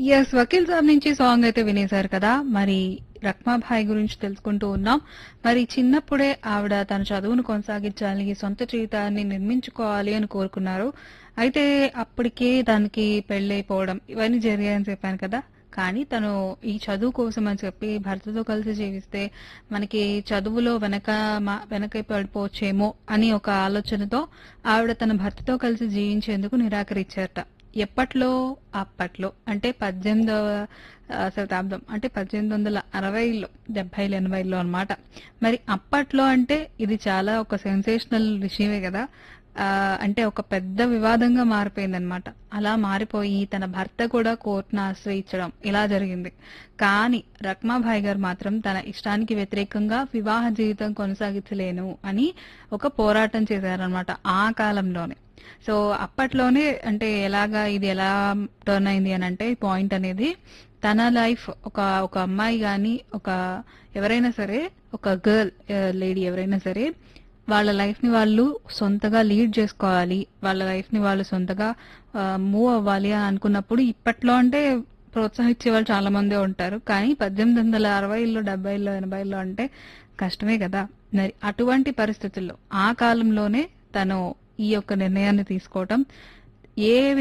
Yes. 'Vakeel సాబ్' నుంచి song అయితే వినేశారు కదా! మరి రఖ్మాబాయి గురించి తెలుసుకుంటూ ఉన్నాం. మరి చిన్నప్పుడే ఆవిడ తన చదువును కొనసాగించాలి, సొంత జీవితాన్ని నిర్మించుకోవాలి అని కోరుకున్నారు. అయితే అప్పటికే దానికి పెళ్లయిపోవడం ఇవన్నీ జరిగాయని చెప్పాను కదా! కానీ తను ఈ చదువు కోసం అని చెప్పి భర్తతో కలిసి జీవిస్తే మనకి చదువులో వెనక మ వెనక పడిపోవచ్చేమో అని ఒక ఆలోచనతో ఆవిడ తన భర్తతో కలిసి జీవించేందుకు నిరాకరించారట. ఎప్పట్లో? అప్పట్లో. అంటే 18వ ఆహ్, శతాబ్దం. అంటే 1860లో, 70లు, 80లో అన్నమాట. మరి అప్పట్లో అంటే ఇది చాలా ఒక సెన్సేషనల్ విషయమే గదా! ఆహ్, అంటే ఒక పెద్ద వివాదంగా మారిపోయిందన్నమాట. అలా మారిపోయి తన భర్త కూడా కోర్ట్‌ని ఆశ్రయించడం ఇలా జరిగింది. కానీ రఖ్మాబాయి గారు మాత్రం తన ఇష్టానికి వ్యతిరేకంగా వివాహ జీవితం కొనసాగించలేను అని ఒక పోరాటం చేశారన్నమాట ఆ కాలంలోనే. సో, అప్పట్లోనే అంటే ఎలాగా ఇది ఎలా టర్న్ అయింది అనంటే పాయింట్ అనేది తన లైఫ్ ఒక ఒక అమ్మాయి గాని, ఒక ఎవరైనా సరే ఒక గర్ల్ ఆహ్, లేడీ ఎవరైనా సరే వాళ్ళ లైఫ్‌ని వాళ్ళు సొంతగా లీడ్ చేసుకోవాలి. వాళ్ళ లైఫ్‌ని వాళ్ళు సొంతగా ఆహ్, మూవ్ అవ్వాలి అని అనుకున్నప్పుడు ఇప్పట్లో అంటే ప్రోత్సహించే వాళ్ళు చాలా మందే ఉంటారు. కానీ 1860లో, 70లో, 80లో అంటే కష్టమే గదా! మరి అటువంటి పరిస్థితుల్లో ఆ కాలంలోనే తను ఈ యొక్క నిర్ణయాన్ని తీసుకోవటం ఏ